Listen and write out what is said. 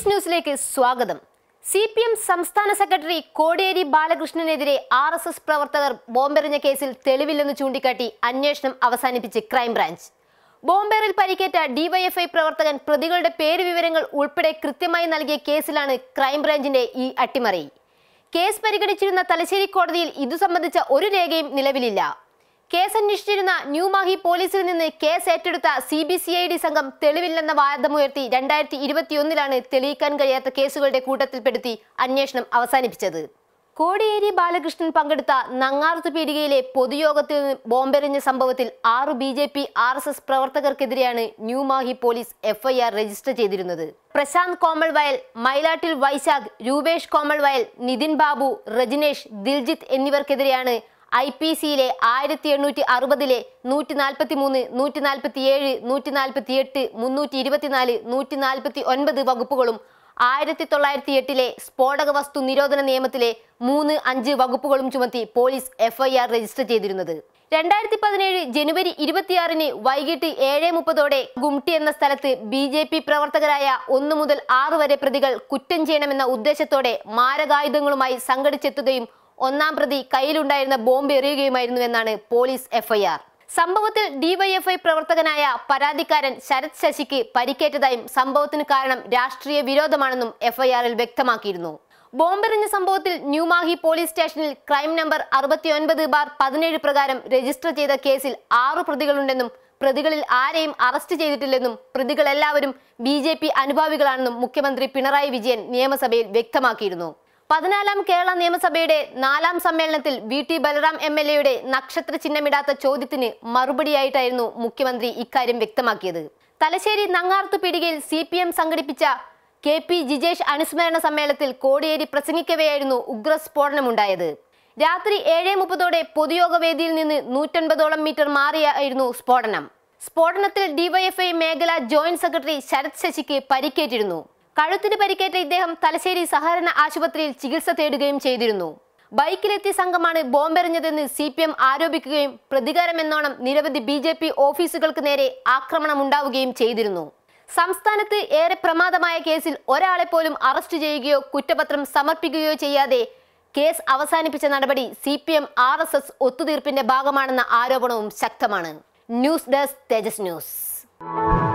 തേജസ് ന്യൂസിലേക്ക് സ്വാഗതം C P M സംസ്ഥാന സെക്രട്ടറി കോടിയേരി ബാലകൃഷ്ണനെതിരെ ആർ എസ് എസ് പ്രവർത്തകർ ബോംബെറിഞ്ഞ കേസിൽ തെളിവില്ലെന്ന് ചൂണ്ടിക്കാട്ടി അന്വേഷണം അവസാനിപ്പിച്ച് ക്രൈംബ്രാഞ്ച് ബോംബേറിൽ പരിക്കേറ്റ ഡിവൈഎഫ്ഐ പ്രവർത്തകൻ പ്രതികളുടെ പേര് വിവരങ്ങൾ ഉൾപ്പെടെ കൃത്യമായി നൽകിയ കേസിലാണ് ക്രൈംബ്രാഞ്ചിന്റെ ഈ അട്ടിമറി കേസ് പരിഗണിച്ചിരുന്ന തലശ്ശേരി കോടതിയിൽ ഇതു സംബന്ധിച്ച ഒരു രേഖയും നിലവിലില്ല കേസ് അന്വേഷിച്ചിരുന്ന ന്യൂമാഹി പോലീസിൽ നിന്ന് കേസ് ഏറ്റെടുത്ത C B C I D സംഘം തെളിവില്ലെന്ന വാദമുയർത്തി രണ്ടായിരത്തി ഇരുപത്തിയൊന്നിലാണ് തെളിയിക്കാൻ കഴിയാത്ത കേസുകളുടെ കൂട്ടത്തിൽപ്പെടുത്തി അന്വേഷണം അവസാനിപ്പിച്ചത് കോടിയേരി ബാലകൃഷ്ണൻ പങ്കെടുത്ത നങ്ങാറുത്ത് പീടികയിലെ പൊതുയോഗത്തിൽ നിന്ന് ബോംബെറിഞ്ഞ സംഭവത്തിൽ ആറു B J P R S S പ്രവർത്തകർക്കെതിരെയാണ് ന്യൂമാഹി പോലീസ് എഫ്ഐആർ രജിസ്റ്റർ ചെയ്തിരുന്നത് പ്രശാന്ത് കോമൾ വയൽ മൈലാട്ടിൽ വൈശാഖ് രൂപേഷ് കോമൾ വയൽ നിതിൻ ബാബു റജിനേഷ് ദിൽജിത്ത് എന്നിവർക്കെതിരെയാണ് ഐ പി സിയിലെ ആയിരത്തി എണ്ണൂറ്റി അറുപതിലെ നൂറ്റി നാൽപ്പത്തി മൂന്ന് നൂറ്റി നാൽപ്പത്തി ഏഴ് നൂറ്റി നാൽപ്പത്തി എട്ട് മുന്നൂറ്റി ഇരുപത്തിനാല് നൂറ്റി നാൽപ്പത്തി ഒൻപത് വകുപ്പുകളും ആയിരത്തി തൊള്ളായിരത്തി എട്ടിലെ സ്ഫോടക വസ്തു നിരോധന നിയമത്തിലെ മൂന്ന് അഞ്ച് വകുപ്പുകളും ചുമത്തി പോലീസ് എഫ്ഐആർ രജിസ്റ്റർ ചെയ്തിരുന്നത് രണ്ടായിരത്തി പതിനേഴ് ജനുവരി ഇരുപത്തിയാറിന് വൈകിട്ട് ഏഴ് മുപ്പതോടെ ഗുംട്ടി എന്ന സ്ഥലത്ത് ബി ജെ പി പ്രവർത്തകരായ ഒന്നു മുതൽ ആറ് വരെ പ്രതികൾ കുറ്റം ചെയ്യണമെന്ന ഉദ്ദേശത്തോടെ മാരകായുധങ്ങളുമായി സംഘടിച്ചെത്തുകയും ഒന്നാം പ്രതി കയ്യിലുണ്ടായിരുന്ന ബോംബ് എറിയുകയുമായിരുന്നുവെന്നാണ് പോലീസ് എഫ്ഐആർ സംഭവത്തിൽ ഡിവൈഎഫ്ഐ പ്രവർത്തകനായ പരാതിക്കാരൻ ശരത് ശശിക്ക് പരിക്കേറ്റതായും സംഭവത്തിന് കാരണം രാഷ്ട്രീയ വിരോധമാണെന്നും എഫ്ഐആറിൽ വ്യക്തമാക്കിയിരുന്നു ബോംബെറിഞ്ഞ സംഭവത്തിൽ ന്യൂമാഹി പോലീസ് സ്റ്റേഷനിൽ ക്രൈം നമ്പർ അറുപത്തിയൊൻപത് ബാർ പതിനേഴ് പ്രകാരം രജിസ്റ്റർ ചെയ്ത കേസിൽ ആറു പ്രതികളുണ്ടെന്നും പ്രതികളിൽ ആരെയും അറസ്റ്റ് ചെയ്തിട്ടില്ലെന്നും പ്രതികളെല്ലാവരും ബി ജെ പി അനുഭാവികളാണെന്നും മുഖ്യമന്ത്രി പിണറായി വിജയൻ നിയമസഭയിൽ വ്യക്തമാക്കിയിരുന്നു പതിനാലാം കേരള നിയമസഭയുടെ നാലാം സമ്മേളനത്തിൽ V T Balram M L എയുടെ നക്ഷത്ര ചിഹ്നമിടാത്ത ചോദ്യത്തിന് മറുപടിയായിട്ടായിരുന്നു മുഖ്യമന്ത്രി ഇക്കാര്യം വ്യക്തമാക്കിയത് തലശ്ശേരി നങ്ങാർത്ത് പീടികയിൽ സി പി എം സംഘടിപ്പിച്ച കെ പി ജിജേഷ് അനുസ്മരണ സമ്മേളനത്തിൽ കോടിയേരി പ്രസംഗിക്കവെയായിരുന്നു ഉഗ്രസ്ഫോടനമുണ്ടായത് രാത്രി ഏഴ് മുപ്പതോടെ പൊതുയോഗ വേദിയിൽ നിന്ന് നൂറ്റൻപതോളം മീറ്റർ മാറിയായിരുന്നു സ്ഫോടനം സ്ഫോടനത്തിൽ ഡിവൈഎഫ്ഐ മേഖല ജോയിന്റ് സെക്രട്ടറി ശരത് ശശിക്ക് പരിക്കേറ്റിരുന്നു കഴുത്തിന് പരിക്കേറ്റ ഇദ്ദേഹം തലശ്ശേരി സഹകരണ ആശുപത്രിയിൽ ചികിത്സ തേടുകയും ചെയ്തിരുന്നു ബൈക്കിലെത്തിയ സംഘമാണ് ബോംബെറിഞ്ഞതെന്ന് സി പി എം ആരോപിക്കുകയും പ്രതികാരമെന്നോണം നിരവധി ബി ജെ പി ഓഫീസുകൾക്ക് നേരെ ആക്രമണമുണ്ടാവുകയും ചെയ്തിരുന്നു സംസ്ഥാനത്ത് ഏറെ പ്രമാദമായ കേസിൽ ഒരാളെ പോലും അറസ്റ്റ് ചെയ്യുകയോ കുറ്റപത്രം സമർപ്പിക്കുകയോ ചെയ്യാതെ കേസ് അവസാനിപ്പിച്ച നടപടി C P M R S S ഒത്തുതീർപ്പിന്റെ ഭാഗമാണെന്ന ആരോപണവും ശക്തമാണ് ന്യൂസ് ഡെസ്ക് തേജസ് ന്യൂസ്